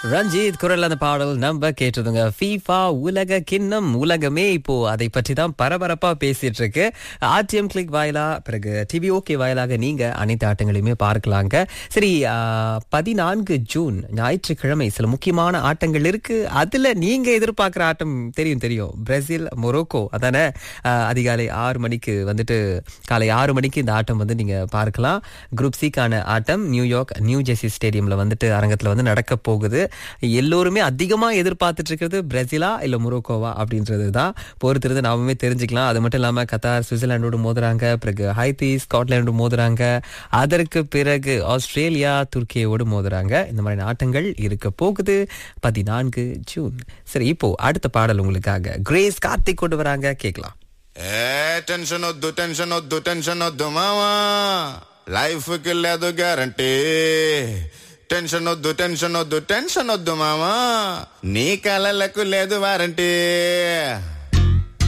ரஞ்சித் குரல் அந்த பாடல் நம்ம கேட்டதுங்க ஃபீஃபா உலக கிண்ணம் உலகமே இப்போ அதை பற்றி தான் பரபரப்பா பேசிட்டு இருக்கு ஆர்டிஎம் கிளிக் வாயிலா பிறகு டிவி ஓகே வாயிலாக நீங்க அனைத்து ஆட்டங்களையுமே பார்க்கலாங்க சரி ஆ, பதினான்கு ஜூன் ஞாயிற்றுக்கிழமை சில முக்கியமான ஆட்டங்கள் இருக்கு அதுல நீங்க எதிர்பார்க்கிற ஆட்டம் தெரியும் தெரியும் பிரேசில் மொரோக்கோ அதானே ஆ, அதிகாலை ஆறு மணிக்கு வந்துட்டு காலை ஆறு மணிக்கு இந்த ஆட்டம் வந்து நீங்க பார்க்கலாம் குரூப் சிக்கான ஆட்டம் நியூயார்க் நியூ ஜெர்சி ஸ்டேடியம்ல வந்துட்டு அரங்கத்துல வந்து நடக்க போகுது எல்லோருமே அதிகமா எதிர்பார்த்துட்டு இருக்கிறது பிரேசிலா இல்ல மொரோக்கோவா அப்படின்றது தான் பொறுத்திருந்து நாமே தெரிஞ்சுக்கலாம் அது மட்டும் இல்லாம கத்தார் சுவிட்சர்லாண்டோடு மோதுறாங்க பிறகு ஹைத்தி ஸ்காட்லாண்டோடு மோதுறாங்க அதற்கு பிறகு ஆஸ்திரேலியா துர்க்கியோடு மோதுறாங்க இந்த மாதிரி ஆட்டங்கள் இருக்க போகுது பதினான்கு ஜூன் சரி இப்போ அடுத்த பாடல் உங்களுக்காக கிரேஸ் கார்த்திக் கொண்டு வராங்க கேட்கலாம் ఏ టెన్షన్ వద్దు టెన్షన్ వద్దు టెన్షన్ వద్దు మావా లైఫ్ కి లేదు గ్యారంటీ టెన్షన్ వద్దు టెన్షన్ వద్దు టెన్షన్ వద్దు మావా నీ కలలకు లేదు వారంటీ